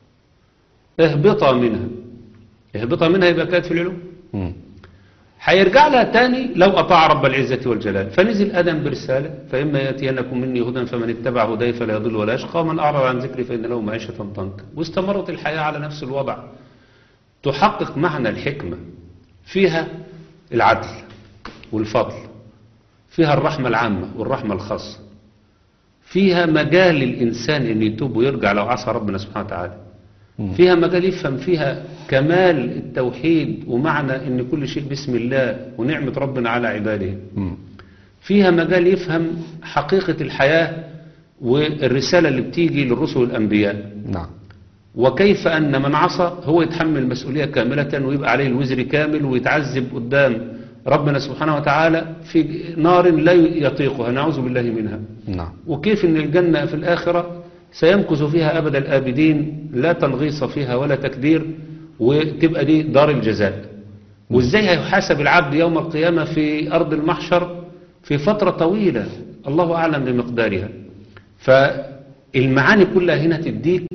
اهبطا منها اهبطا منها يبقى كانت في العلو مم. هيرجع لها تاني لو أطاع رب العزة والجلال فنزل آدم برسالة فإما يأتينكم مني هدى فمن اتبع هداي فلا يضل ولا يشقى ومن أعرض عن ذكري فإن له معيشة ضنكا واستمرت الحياة على نفس الوضع تحقق معنى الحكمة فيها العدل والفضل فيها الرحمة العامة والرحمة الخاصة فيها مجال للإنسان أن يتوب ويرجع لو عصى ربنا سبحانه وتعالى مم. فيها مجال يفهم فيها كمال التوحيد ومعنى ان كل شيء بسم الله ونعمة ربنا على عباده مم. فيها مجال يفهم حقيقة الحياة والرسالة اللي بتيجي للرسل والأنبياء نعم وكيف أن من عصى هو يتحمل المسؤولية كاملة ويبقى عليه الوزر كامل ويتعذب قدام ربنا سبحانه وتعالى في نار لا يطيقها نعوذ بالله منها نعم وكيف ان الجنة في الآخرة سيمكث فيها أبد الآبدين لا تنغيص فيها ولا تكدير وتبقى دي دار الجزاء وازاي هيحاسب العبد يوم القيامة في أرض المحشر في فترة طويلة الله أعلم بمقدارها فالمعاني كلها هنا تديك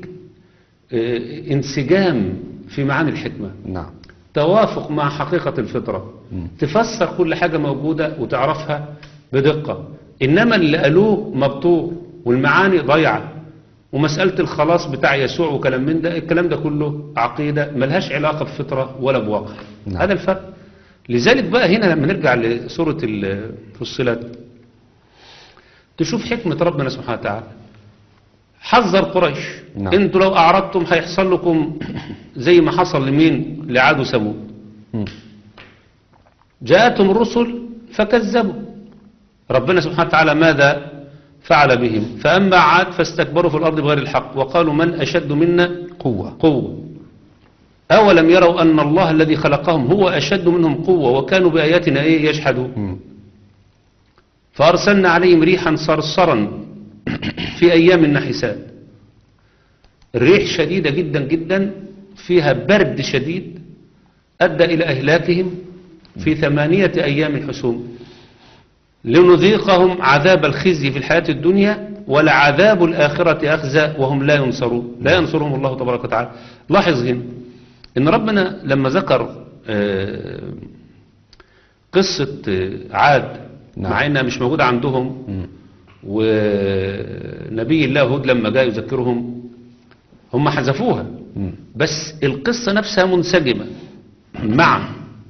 آه، انسجام في معاني الحكمة نعم توافق مع حقيقة الفطرة مم. تفسر كل حاجة موجودة وتعرفها بدقة إنما اللي قالوه مبطور والمعاني ضيعة ومسألة الخلاص بتاع يسوع وكلام من ده الكلام ده كله عقيدة ملهاش علاقة بفطرة ولا بواقع نعم. هذا الفرق لذلك بقى هنا لما نرجع لسورة الفصلات تشوف حكمة ربنا سبحانه وتعالى حذر قريش نعم. انتوا لو اعرضتم هيحصل لكم زي ما حصل لمين لعاد وثمود مم. جاءتهم الرسل فكذبوا ربنا سبحانه وتعالى ماذا فعل بهم فأما عاد فاستكبروا في الأرض بغير الحق وقالوا من أشد منا قوة قوة أولم يروا أن الله الذي خلقهم هو أشد منهم قوة وكانوا بآياتنا إيه يجحدون مم. فأرسلنا عليهم ريحا صرصرا في أيام النحسات الريح شديدة جدا جدا فيها برد شديد أدى إلى إهلاكهم في ثمانية أيام حسوم لنذيقهم عذاب الخزي في الحياة الدنيا ولعذاب الآخرة أخزى وهم لا ينصرون لا ينصرهم الله تبارك وتعالى لاحظ هنا إن ربنا لما ذكر آه، قصة آه، عاد نعم. مع إنها مش موجودة عندهم مم. ونبي الله هود لما جاء يذكرهم هم حذفوها مم. بس القصة نفسها منسجمة مع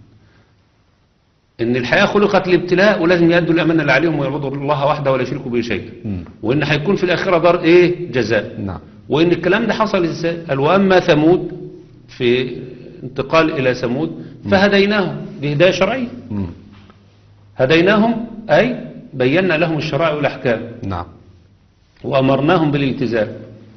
ان الحياة خلقت لابتلاء ولازم يأدوا الأمانة اللي عليهم ويعبدوا الله وحده ولا يشركوا به شيئا مم. وان هيكون في الآخرة دار ايه جزاء نعم وان الكلام ده حصل ازاي قال واما ثمود في انتقال الى ثمود فهديناهم دي هداية شرعية مم. هديناهم اي بينا لهم الشرائع والاحكام نعم وأمرناهم بالالتزام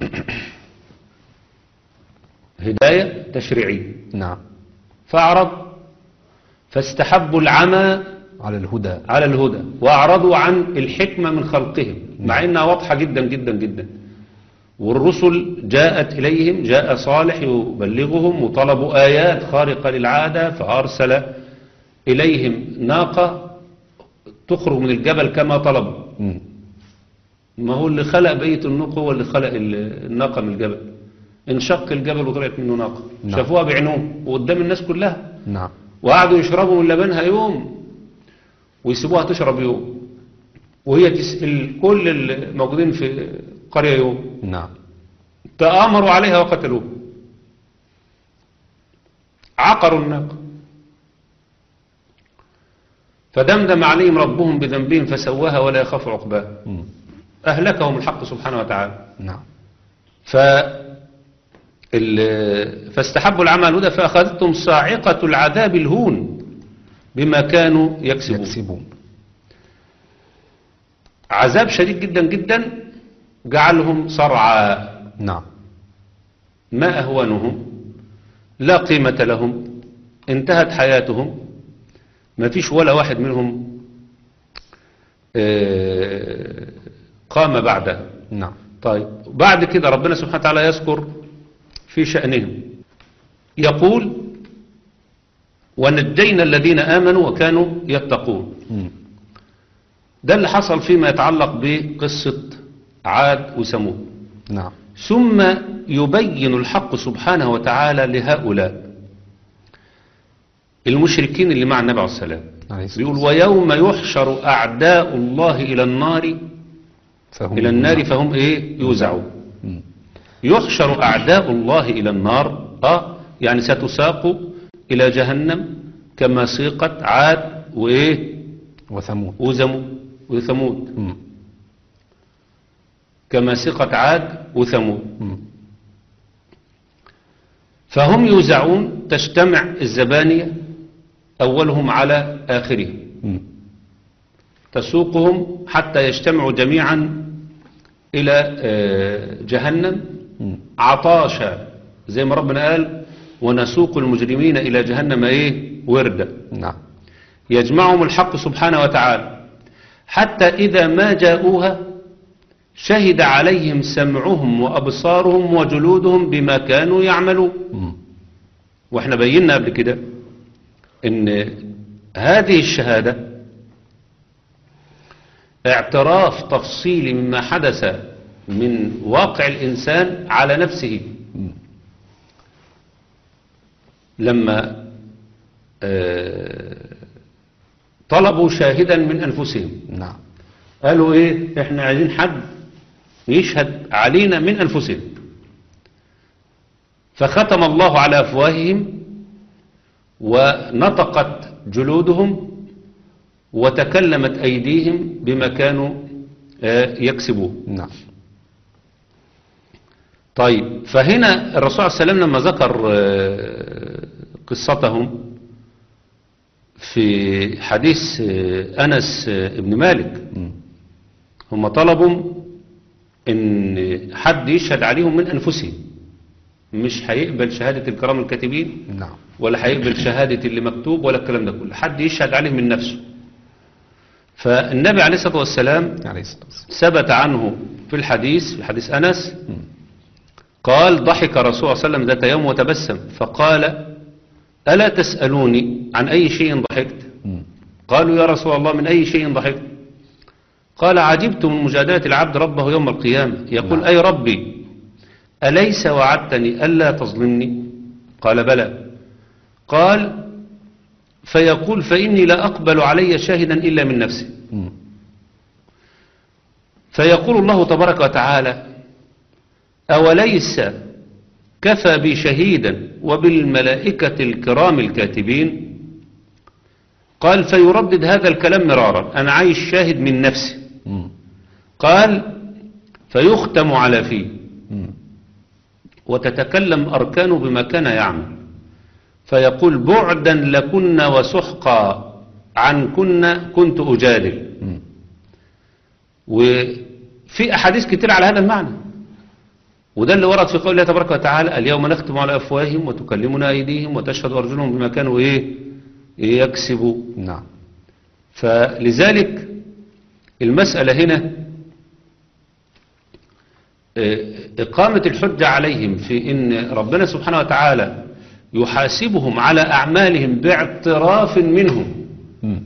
هداية تشريعية نعم فأعرض فاستحبوا العمى على الهدى على الهدى وأعرضوا عن الحكمة من خلقهم مع إنها واضحة جدا جدا جدا والرسل جاءت إليهم جاء صالح يبلغهم وطلبوا آيات خارقة للعادة فأرسل إليهم ناقة تخرج من الجبل كما طلبوا مم. ما هو اللي خلق بيت النوق هو اللي خلق ال- الناقة من الجبل انشق الجبل وطلعت منه ناقة نعم. شافوها بعينهم وقدام الناس كلها نعم وقعدوا يشربوا من لبنها يوم ويسيبوها تشرب يوم وهي تسأل كل الموجودين في القرية يوم نعم تآمروا عليها وقتلوها عقروا الناقة فدمدم عليهم ربهم بذنبهم فسواها ولا يخاف عقباها مم. أهلكهم الحق سبحانه وتعالى نعم ف ال- فاستحبوا العمى الهدى فأخذتهم صاعقة العذاب الهون بما كانوا يكسبون يكسبون عذاب شديد جدا جدا جعلهم صرعى نعم ما أهونهم لا قيمة لهم انتهت حياتهم ما فيش ولا واحد منهم آه، قام بعدها نعم طيب بعد كده ربنا سبحانه وتعالى يذكر في شأنهم يقول ونجينا الذين آمنوا وكانوا يتقون مم. ده اللي حصل فيما يتعلق بقصة عاد وثمود نعم ثم يبين الحق سبحانه وتعالى لهؤلاء المشركين اللي مع النبي عليه السلام عليه الصلاة بيقول ويوم يحشر أعداء الله إلى النار فهم إلى النار فهم إيه يوزعون مم. يحشر أعداء الله إلى النار آه يعني ستساق إلى جهنم كما سيقت عاد وإيه وثمود وزمود وثمود مم. كما سيقت عاد وثمود مم. فهم يوزعون تجتمع الزبانية أولهم على آخرهم مم. تسوقهم حتى يجتمعوا جميعا إلى آه، جهنم مم. عطاشا زي ما ربنا قال ونسوق المجرمين إلى جهنم إيه وردة نعم يجمعهم الحق سبحانه وتعالى حتى إذا ما جاءوها شهد عليهم سمعهم وأبصارهم وجلودهم بما كانوا يعملون مم. واحنا بينا قبل كده ان هذه الشهادة اعتراف تفصيلي مما حدث من واقع الإنسان على نفسه مم. لما آه، طلبوا شاهدا من أنفسهم نعم قالوا ايه احنا عايزين حد يشهد علينا من أنفسهم فختم الله على أفواههم ونطقت جلودهم وتكلمت أيديهم بما كانوا آه، يكسبون نعم طيب فهنا الرسول عليه السلام لما ذكر آه، قصتهم في حديث آه، أنس آه، ابن مالك مم. هم طلبوا ان حد يشهد عليهم من انفسهم مش هيقبل شهادة الكرام الكاتبين نعم ولا هيقبل شهادة اللي مكتوب ولا الكلام ده كله حد يشهد عليه من نفسه فالنبي عليه الصلاة والسلام عليه الصلاة والسلام ثبت عنه في الحديث في حديث أنس مم. قال ضحك الرسول صلى الله عليه وسلم ذات يوم وتبسم فقال ألا تسألوني عن أي شيء ضحكت مم. قالوا يا رسول الله من أي شيء ضحكت قال عجبت من مجادلة العبد ربه يوم القيامة يقول نعم. أي ربي أليس وعدتني ألا تظلمني قال بلى قال فيقول فإني لا أقبل علي شاهدا إلا من نفسي مم. فيقول الله تبارك وتعالى أوليس كفى بي شهيدا وبالملائكة الكرام الكاتبين قال فيردد هذا الكلام مرارا أنا عايش شاهد من نفسي مم. قال فيختم على فيه مم. وتتكلم أركانه بما كان يعمل فيقول بعدا لكن وسحقا عنكن كنت أجادل مم. وفي أحاديث كتير على هذا المعنى وده اللي ورد في قول الله تبارك وتعالى اليوم نختم على أفواههم وتكلمنا أيديهم وتشهد أرجلهم بما كانوا إيه يكسبوا نعم فلذلك المسألة هنا آه، إقامة الحجة عليهم في إن ربنا سبحانه وتعالى يحاسبهم على أعمالهم باعتراف منهم مم.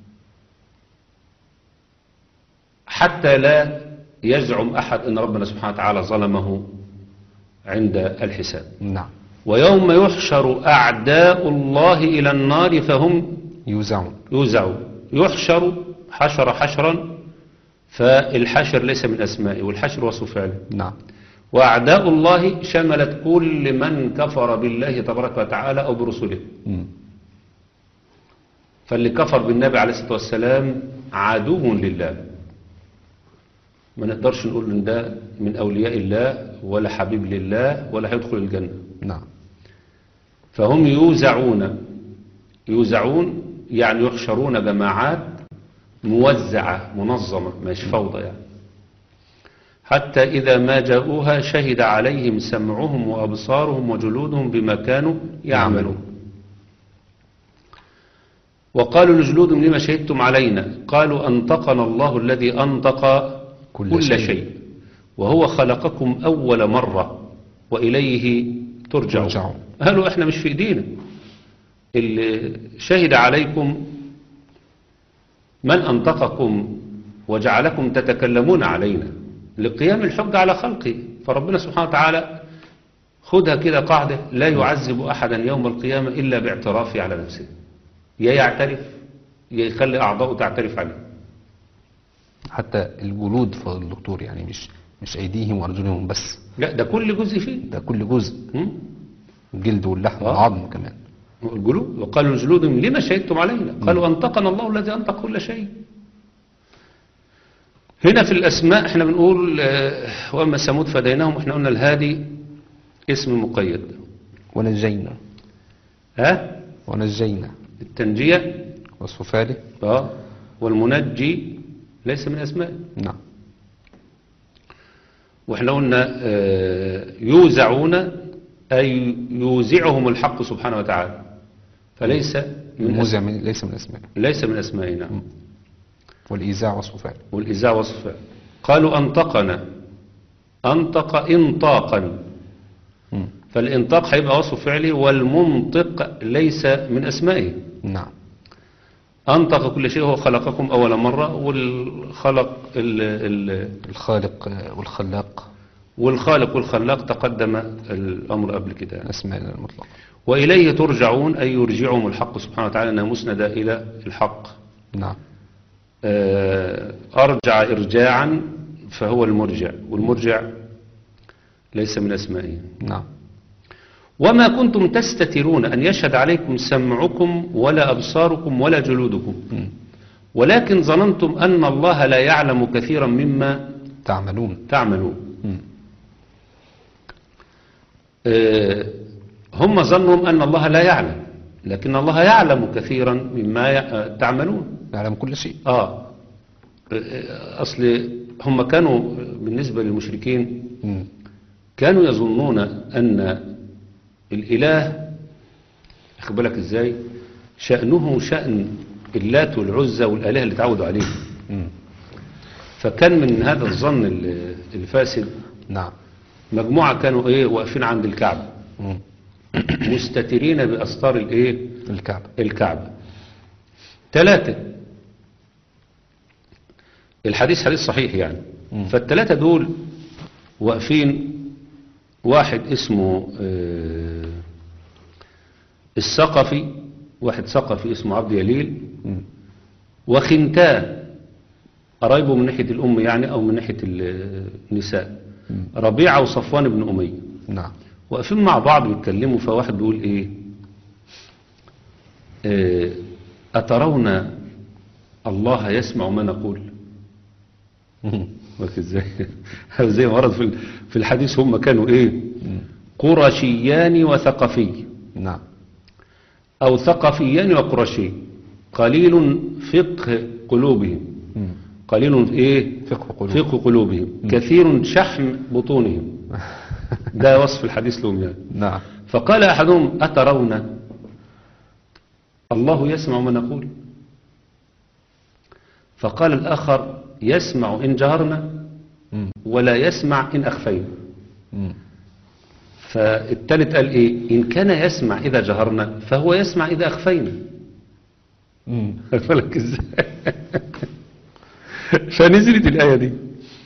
حتى لا يزعم أحد أن ربنا سبحانه وتعالى ظلمه عند الحساب نعم ويوم يحشر أعداء الله إلى النار فهم يوزعون يوزعون يحشر حشر حشرا فالحشر ليس من أسمائه والحشر وصف فعله نعم وأعداء الله شملت كل من كفر بالله تبارك وتعالى أو برسله مم. فاللي كفر بالنبي عليه الصلاة والسلام عدو لله ما نقدرش نقول ان ده من أولياء الله ولا حبيب لله ولا هيدخل الجنة نعم فهم يوزعون يوزعون يعني يحشرون جماعات موزعة منظمة مش فوضى يعني حتى إذا ما جاءوها شهد عليهم سمعهم وأبصارهم وجلودهم بما كانوا يعملون وقالوا لجلودهم لما شهدتم علينا قالوا أنطقنا الله الذي أنطق كل كل, شيء. شيء. وهو خلقكم أول مرة وإليه ترجعون ترجعون. قالوا احنا مش في ايدينا اللي شهد عليكم من أنطقكم وجعلكم تتكلمون علينا لقيام الحج على خلقه فربنا سبحانه وتعالى خدها كده قاعدة لا يعذب أحدا يوم القيامة إلا باعترافه على نفسه يا يعترف يا يخلي أعضاؤه تعترف عليه حتى الجلود فضل الدكتور يعني مش مش ايديهم وارجلهم بس لا ده كل جزء فيه ده كل جزء هم؟ الجلد واللحم آه. والعظم كمان الجلود وقالوا لجلودهم لما شهدتم علينا قالوا أنطقنا الله الذي أنطق كل شيء هنا في الأسماء احنا بنقول آه، وأما ثمود فديناهم احنا قلنا الهادي اسم مقيد ونجينا ها ونجينا التنجية وصف فعله اه والمنجي ليس من أسمائه نعم واحنا قلنا آه، يوزعون أي يوزعهم الحق سبحانه وتعالى فليس من الموزع أسماء من ليس من اسمائه ليس من أسمائه نعم والايزاع وصف فعله والإذاع وصف فعل. قالوا أنطقنا أنطق إنطاقا مم. فالإنطاق هيبقى وصف فعله والمنطق ليس من أسمائه نعم أنطق كل شيء هو خلقكم أول مرة والخلق ال ال الخالق آه، والخلاق والخالق والخلاق تقدم الأمر قبل كده اسماء المطلقة وإليه ترجعون أي يرجعهم الحق سبحانه وتعالى أنها مسندة إلى الحق نعم آه، أرجع إرجاعا فهو المرجع والمرجع ليس من أسمائه نعم وما كنتم تستترون أن يشهد عليكم سمعكم ولا أبصاركم ولا جلودكم مم. ولكن ظننتم أن الله لا يعلم كثيرا مما تعملون تعملون مم. آه، هم ظنوا أن الله لا يعلم لكن الله يعلم كثيرا مما ي- آه، تعملون يعلم كل شيء آه آه، أصل هم كانوا بالنسبة للمشركين مم. كانوا يظنون أن الإله أخد بالك إزاي شأنه شأن اللات والعزى والآلهة اللي تعودوا عليه مم. فكان من هذا الظن ال- الفاسد نعم مجموعة كانوا إيه واقفين عند الكعبة مم. مستترين بأستار الإيه الكعبة الكعبة ثلاثة الحديث حديث صحيح يعني مم. فالثلاثة دول واقفين واحد اسمه آه، الثقفي واحد ثقفي اسمه عبد يليل مم. وخنتان قرايبه من ناحية الأم يعني أو من ناحية ال- النساء مم. ربيعة وصفوان بن أمية نعم واقفين مع بعض بيتكلموا فواحد بيقول ايه آه، أترون الله يسمع ما نقول مم. واخد ازاي زي ما ورد في ال- في الحديث هم كانوا ايه مم. قرشيان وثقفي نعم أو ثقفيان وقرشي قليل فقه قلوبهم مم. قليل ايه فقه قلوب فقه قلوبهم كثير شحم بطونهم ده وصف الحديث لهم يعني نعم فقال أحدهم أترون الله يسمع ما نقول فقال الآخر يسمع إن جهرنا مم. ولا يسمع إن أخفينا مم. فالتالت قال ايه ان كان يسمع اذا جهرنا فهو يسمع اذا اخفينا مم. خد بالك ازاي فنزلت الايه دي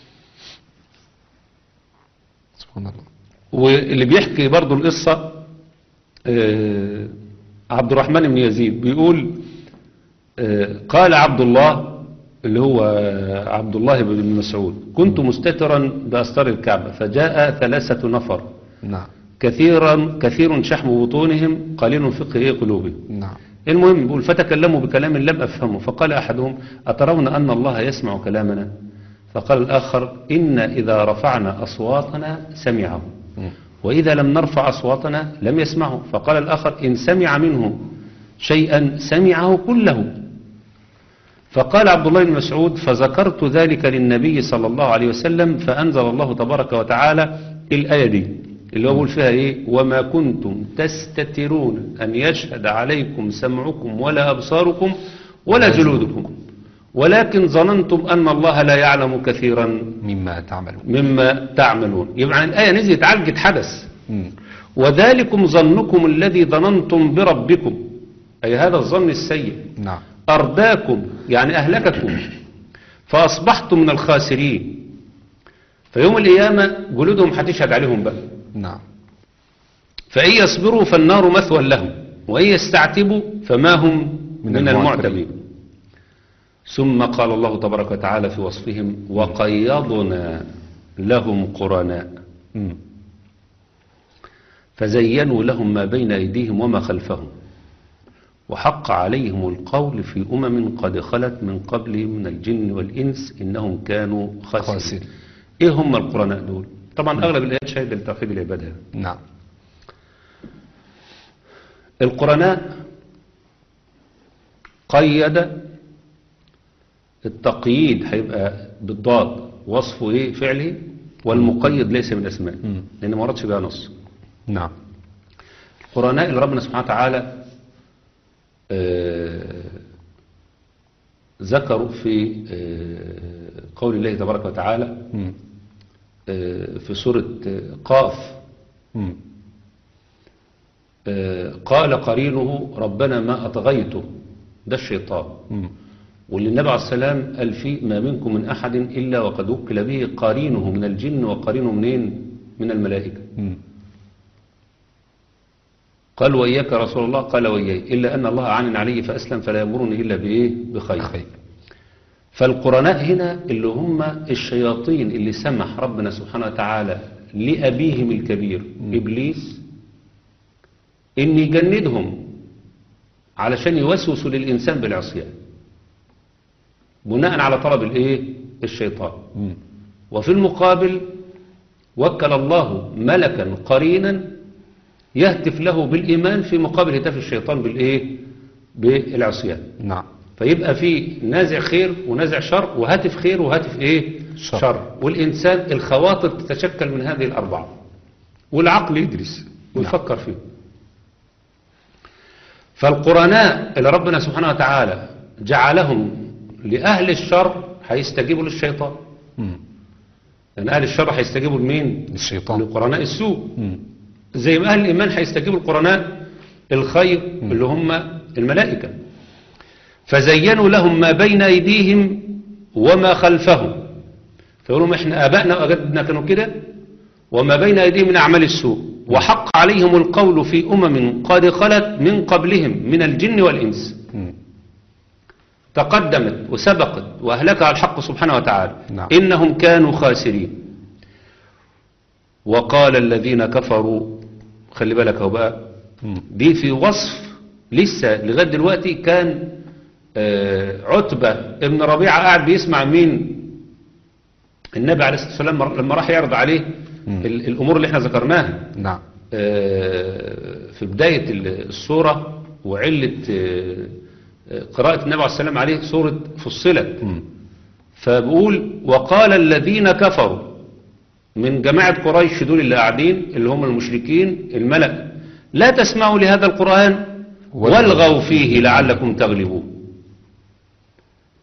سبحان الله واللي بيحكي برضو القصة آه، عبد الرحمن بن يزيد بيقول آه، قال عبد الله اللي هو عبد الله بن مسعود كنت مستترا بأستار الكعبة فجاء ثلاثة نفر نعم كثيرا كثير شحم بطونهم قليل فقه إيه قلوبهم نعم المهم بيقول فتكلموا بكلام لم أفهمه فقال أحدهم أترون أن الله يسمع كلامنا فقال الآخر إن إذا رفعنا أصواتنا سمعه مم. وإذا لم نرفع أصواتنا لم يسمعه فقال الآخر إن سمع منه شيئا سمعه كله فقال عبد الله بن مسعود فذكرت ذلك للنبي صلى الله عليه وسلم فأنزل الله تبارك وتعالى الآية دي اللي هو بيقول فيها إيه وما كنتم تستترون أن يشهد عليكم سمعكم ولا أبصاركم ولا جلودكم ولكن ظننتم أن الله لا يعلم كثيرا مما تعملون مما تعملون يبقى الآية نزلت عالجت حدث مم. وذلكم ظنكم الذي ظننتم بربكم أي هذا الظن السيء نعم أرداكم يعني أهلككم فأصبحتم من الخاسرين فيوم القيامة جلودهم هتشهد عليهم بقى نعم فإن يصبروا فالنار مثوى لهم وإن يستعتبوا فما هم من من, المعتبين. المعتبين ثم قال الله تبارك وتعالى في وصفهم وقيضنا لهم قرناء مم. فزينوا لهم ما بين أيديهم وما خلفهم وحق عليهم القول في أمم قد خلت من قبلهم من الجن والإنس إنهم كانوا خاسرين خاسرين. إيه هم القرناء دول طبعا أغلب الآيات شاهدة لتوحيد العباد هذا. نعم القرناء قيد التقييد هيبقى بالضاد وصفه ايه فعله والمقيد ليس من اسماء مم. لان ما وردش بها نص نعم القرناء اللي ربنا سبحانه وتعالى آه، ذكروا في آه، قول الله تبارك وتعالى مم. آه، في سورة آه، قاف مم. آه، قال قرينه ربنا ما أطغيته ده الشيطان مم. واللي النبي عليه السلام قال فيه ما منكم من أحد إلا وقد وكل به قرينه من الجن وقرينه منين من الملائكة مم. قال وإياك يا رسول الله قال وإياي إلا أن الله أعان علي فأسلم فلا يمرني إلا بإيه بخير خير فالقرناء هنا اللي هم الشياطين اللي سمح ربنا سبحانه وتعالى لأبيهم الكبير إبليس إن يجندهم علشان يوسوسوا للإنسان بالعصيان بناء على طلب الإيه الشيطان مم. وفي المقابل وكل الله ملكا قرينا يهتف له بالإيمان في مقابل هتاف الشيطان بالإيه بالعصيان نعم فيبقى في نازع خير ونازع شر وهاتف خير وهاتف ايه شر. شر والإنسان الخواطر تتشكل من هذه الأربعة والعقل يدرس ويفكر فيه فالقرناء اللي ربنا سبحانه وتعالى جعلهم لأهل الشر هيستجيبوا للشيطان مم. لأن أهل الشر هيستجيبوا لمين الشيطان لقرناء السوء مم. زي ما أهل الإيمان هيستجيبوا القرناء الخير اللي هم الملائكة فزينوا لهم ما بين أيديهم وما خلفهم فيقولوا لهم إحنا آبائنا وأجدادنا كانوا كده وما بين أيديهم من أعمال السوء وحق عليهم القول في أمم قد خلت من قبلهم من الجن والإنس مم. تقدمت وسبقت وأهلكها الحق سبحانه وتعالى نعم. إنهم كانوا خاسرين وقال الذين كفروا خلي بالك اهو بقى مم. دي في وصف لسه لغاية دلوقتي كان آه، عتبة ابن ربيعة قاعد بيسمع مين النبي عليه الصلاة والسلام لما راح يعرض عليه مم. ال- الأمور اللي احنا ذكرناها نعم آه، في بداية ال- السورة وعلة آه، آه، قراءة النبي عليه الصلاة والسلام عليه سورة فصلت مم. فبقول وقال الذين كفروا من جماعة قريش دول اللي قاعدين اللي هم المشركين الملأ لا تسمعوا لهذا القرآن والغوا والغوا فيه لعلكم تغلبون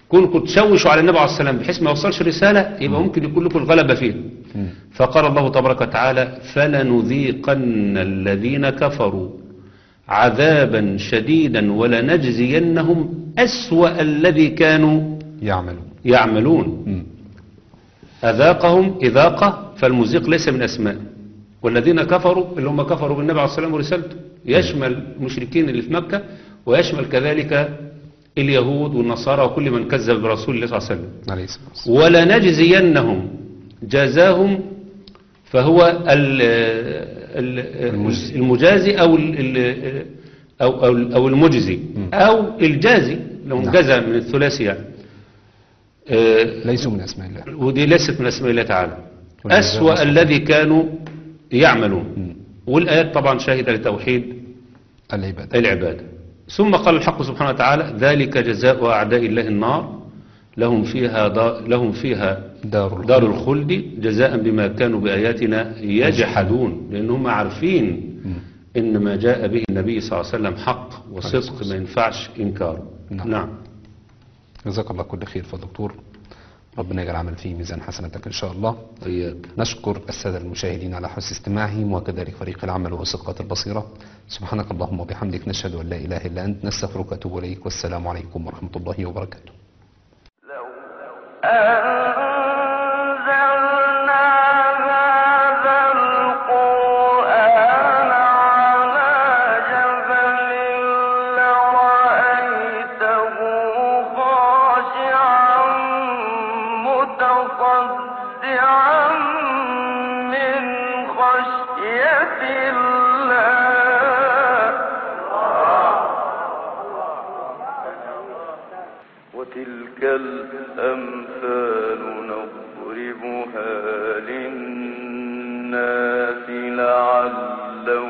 كونكم تشوشوا على النبي عليه السلام بحيث ما يوصلش رسالة يبقى ممكن يكون لكم الغلبة فيه مم. فقال الله تبارك وتعالى فلنذيقن الذين كفروا عذابا شديدا ولنجزينهم أسوأ الذي كانوا يعملون يعملون مم. أذاقهم إذاقة فالمزيق ليس من أسماء والذين كفروا اللي هم كفروا بالنبي عليه السلام ورسالته يشمل المشركين اللي في مكة ويشمل كذلك اليهود والنصارى وكل من كذب برسول الله صلى الله عليه وسلم عليه الصلاة والسلام ولنجزينهم جزاهم فهو ال ال المجزي. المجازي أو ال- ال- أو أو أو المجزي أو الجازي لو نعم. جزى من الثلاثي يعني آه، ليسوا من أسماء الله ودي ليست من أسماء الله تعالى والجزاء أسوأ أسوأ. الذي كانوا يعملون مم. والآيات طبعا شاهدة لتوحيد العبادة العبادة ثم قال الحق سبحانه وتعالى ذلك جزاء أعداء الله النار لهم فيها دا لهم فيها دار الخلد. دار الخلد جزاء بما كانوا بآياتنا يجحدون لأنهم عارفين مم. إن ما جاء به النبي صلى الله عليه وسلم حق وصدق ما ينفعش إنكاره نعم. نعم جزاك الله كل خير فدكتور ربنا يجعل العمل فيه ميزان حسناتك إن شاء الله وإياك نشكر السادة المشاهدين على حسن استماعهم وكذلك فريق العمل وثقة البصيرة سبحانك اللهم وبحمدك نشهد أن لا إله إلا أنت نستغفرك وأتوب إليك والسلام عليكم ورحمة الله وبركاته أنزلنا هذا القرآن على جبل لرأيته خاشعا متصدعا من خشية الله وتلك الأمثال نضربها للناس لعلهم